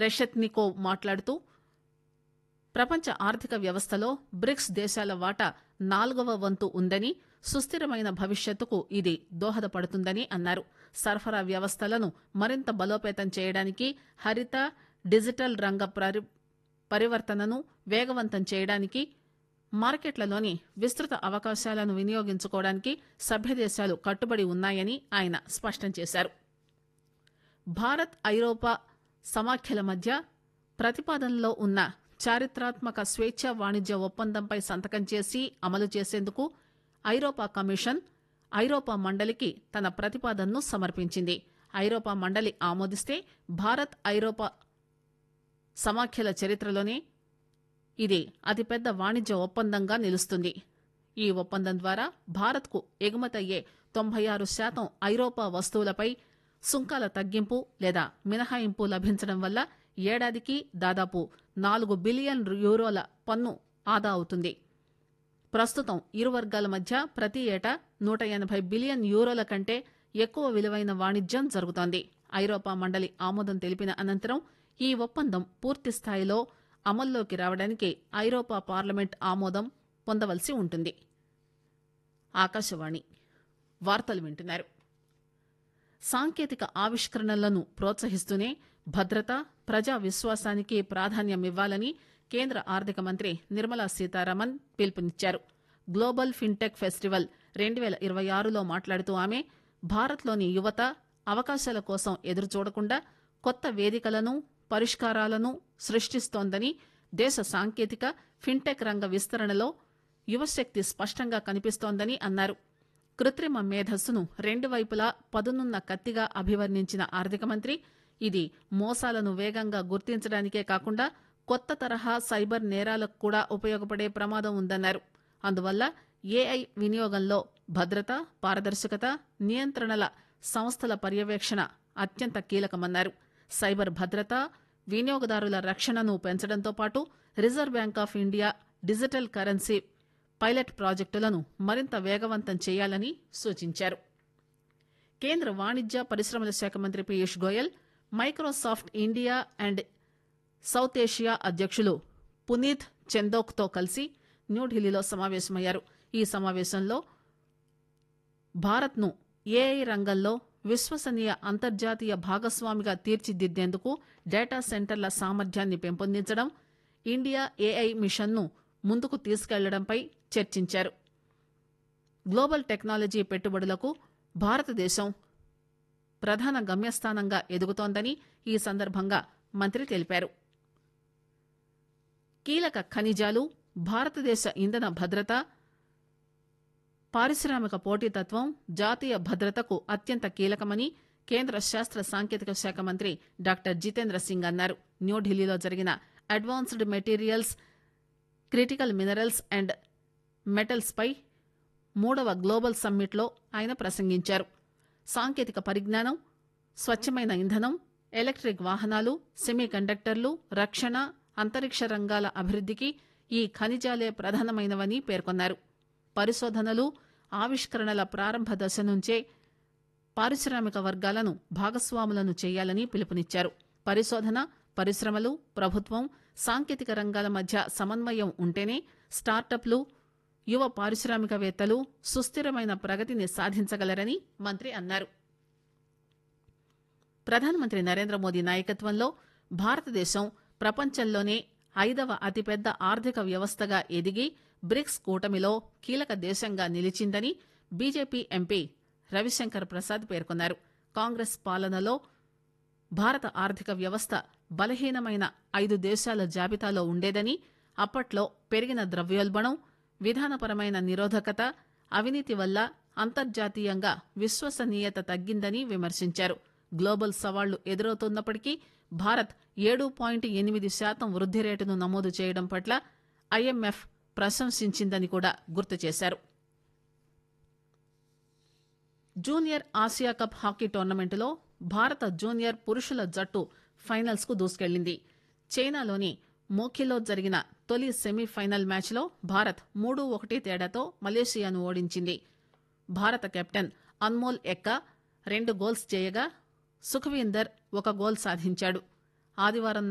రెషెత్నికోవ్ మాట్లాడుతూ ప్రపంచ ఆర్థిక వ్యవస్థలో బ్రిక్స్ దేశాల వాటా నాలుగవ వంతు ఉందని సుస్థిరమైన భవిష్యత్తుకు ఇది దోహదపడుతుందని అన్నారు సరఫరా వ్యవస్థలను మరింత బలోపేతం చేయడానికి హరిత డిజిటల్ రంగ పరి- పరివర్తనను వేగవంతం చేయడానికి మార్కెట్లలోని విస్తృత అవకాశాలను వినియోగించుకోవడానికి సభ్యదేశాలు కట్టుబడి ఉన్నాయని ఆయన స్పష్టం చేశారు భారత్ ఐరోపా సమాఖ్యల మధ్య ప్రతిపాదనలో ఉన్న చారిత్రాత్మక స్వేచ్ఛ వాణిజ్య ఒప్పందంపై సంతకం చేసి అమలు చేసేందుకు ఐరోపా కమిషన్ ఐరోపా మండలికి తన ప్రతిపాదనను సమర్పించింది ఐరోపా మండలి ఆమోదిస్తే భారత్ ఐరోపా సమాఖ్యల చరిత్రలోనే ఇది అతిపెద్ద వాణిజ్య ఒప్పందంగా నిలుస్తుంది ఈ ఒప్పందం ద్వారా భారత్కు ఎగుమతయ్యే తొంభై ఆరు శాతం ఐరోపా వస్తువులపై సుంకాల తగ్గింపు లేదా మినహాయింపు లభించడం వల్ల ఏడాదికి దాదాపు నాలుగు బిలియన్ యూరోల పన్ను ఆదా అవుతుంది ప్రస్తుతం ఇరు వర్గాల మధ్య ప్రతి ఏటా నూట ఎనభై బిలియన్ యూరోల కంటే ఎక్కువ విలువైన వాణిజ్యం జరుగుతోంది ఐరోపా మండలి ఆమోదం తెలిపిన అనంతరం ఈ ఒప్పందం పూర్తి స్థాయిలో అమల్లోకి రావడానికి ఐరోపా పార్లమెంట్ ఆమోదం పొందవలసి ఉంటుంది ఆకాశవాణి వార్తలు వింటున్నారు సాంకేతిక ఆవిష్కరణలను ప్రోత్సహిస్తూనే భద్రత ప్రజా విశ్వాసానికి ప్రాధాన్యమివ్వాలని కేంద్ర ఆర్థిక మంత్రి నిర్మలా సీతారామన్ పిలుపునిచ్చారు గ్లోబల్ ఫిన్టెక్ ఫెస్టివల్ రెండు వేల ఇరవై ఆరులో మాట్లాడుతూ ఆమె భారత్లోని యువత అవకాశాల కోసం ఎదురు చూడకుండా కొత్త వేదికలను పరిష్కారాలను సృష్టిస్తోందని దేశ సాంకేతిక ఫిన్టెక్ రంగ విస్తరణలో యువశక్తి స్పష్టంగా కనిపిస్తోందని అన్నారు కృత్రిమ మేధస్సును రెండు వైపులా పదునున్న కత్తిగా అభివర్ణించిన ఆర్థిక మంత్రి ఇది మోసాలను వేగంగా గుర్తించడానికే కాకుండా కొత్త తరహా సైబర్ నేరాలకు కూడా ఉపయోగపడే ప్రమాదం ఉందన్నారు అందువల్ల ఏఐ వినియోగంలో భద్రత పారదర్శకత నియంత్రణల సంస్థల పర్యవేక్షణ అత్యంత కీలకమన్నారు సైబర్ భద్రత వినియోగదారుల రక్షణను పెంచడంతో పాటు reserve bank of India digital currency pilot ప్రాజెక్టులను మరింత వేగవంతం చేయాలని సూచించారు కేంద్ర వాణిజ్య పరిశ్రమల శాఖ మంత్రి Piyush Goyal Microsoft India and South Asia అధ్యక్షులు పునీత్ చందోక్తో కలిసి న్యూఢిల్లీలో సమావేశమయ్యారు ఈ సమావేశంలో భారత్ను ఏఐ రంగంలో విశ్వసనీయ అంతర్జాతీయ భాగస్వామిగా తీర్చిదిద్దేందుకు డేటా సెంటర్ల సామర్థ్యాన్ని పెంపొందించడం ఇండియా ఏఐ మిషన్ను ముందుకు తీసుకెళ్లడంపై చర్చించారు గ్లోబల్ టెక్నాలజీ పెట్టుబడులకు భారతదేశం ప్రధాన గమ్యస్థానంగా ఎదుగుతోందని ఈ సందర్భంగా మంత్రి తెలిపారు కీలక ఖనిజాలు భారతదేశ ఇంధన భద్రత పారిశ్రామిక పోటీతత్వం జాతీయ భద్రతకు అత్యంత కీలకమని కేంద్ర శాస్త్ర సాంకేతిక శాఖ మంత్రి డాక్టర్ జితేంద్ర సింగ్ అన్నారు న్యూఢిల్లీలో జరిగిన advanced materials critical minerals and metals పై మూడవ గ్లోబల్ సమ్మిట్లో ఆయన ప్రసంగించారు సాంకేతిక పరిజ్ఞానం స్వచ్ఛమైన ఇంధనం ఎలక్ట్రిక్ వాహనాలు సెమీ కండక్టర్లు రక్షణ అంతరిక్ష రంగాల అభివృద్ధికి ఈ ఖనిజాలే ప్రధానమైనవని పేర్కొన్నారు పరిశోధనలు ఆవిష్కరణల ప్రారంభ దశ నుంచే పారిశ్రామిక వర్గాలను భాగస్వాములను చేయాలని పిలుపునిచ్చారు పరిశోధన పరిశ్రమలు ప్రభుత్వం సాంకేతిక రంగాల మధ్య సమన్వయం ఉంటేనే స్టార్టప్లు యువ పారిశ్రామికవేత్తలు సుస్థిరమైన ప్రగతిని సాధించగలరని మంత్రి అన్నారు ప్రధానమంత్రి నరేంద్ర మోదీ నాయకత్వంలో భారతదేశం ప్రపంచంలోనే ఐదవ అతిపెద్ద ఆర్థిక వ్యవస్థగా ఎదిగి బ్రిక్స్ కూటమిలో కీలక దేశంగా నిలిచిందని బీజేపీ ఎంపీ రవిశంకర్ ప్రసాద్ పేర్కొన్నారు కాంగ్రెస్ పాలనలో భారత ఆర్థిక వ్యవస్థ బలహీనమైన ఐదు దేశాల జాబితాలో ఉండేదని అప్పట్లో పెరిగిన ద్రవ్యోల్బణం విధానపరమైన నిరోధకత అవినీతి వల్ల అంతర్జాతీయంగా విశ్వసనీయత తగ్గిందని విమర్శించారు గ్లోబల్ సవాళ్లు ఎదురవుతున్నప్పటికీ భారత్ ఏడు పాయింట్ ఎనిమిది శాతం వృద్ది రేటును నమోదు చేయడం పట్ల ఐఎంఎఫ్ ప్రశంసించిందని కూడా గుర్తు చేశారు జూనియర్ ఆసియా కప్ హాకీ టోర్నమెంటులో భారత జూనియర్ పురుషుల జట్టు ఫైనల్స్ కు దూసుకెళ్లింది చైనాలోని మోఖిలో జరిగిన తొలి సెమీఫైనల్ మ్యాచ్లో భారత్ మూడు ఒకటి తేడాతో మలేషియాను ఓడించింది భారత కెప్టెన్ అన్మోల్ ఎక్క రెండు గోల్స్ చేయగా సుఖవీందర్ ఒక గోల్ సాధించాడు ఆదివారం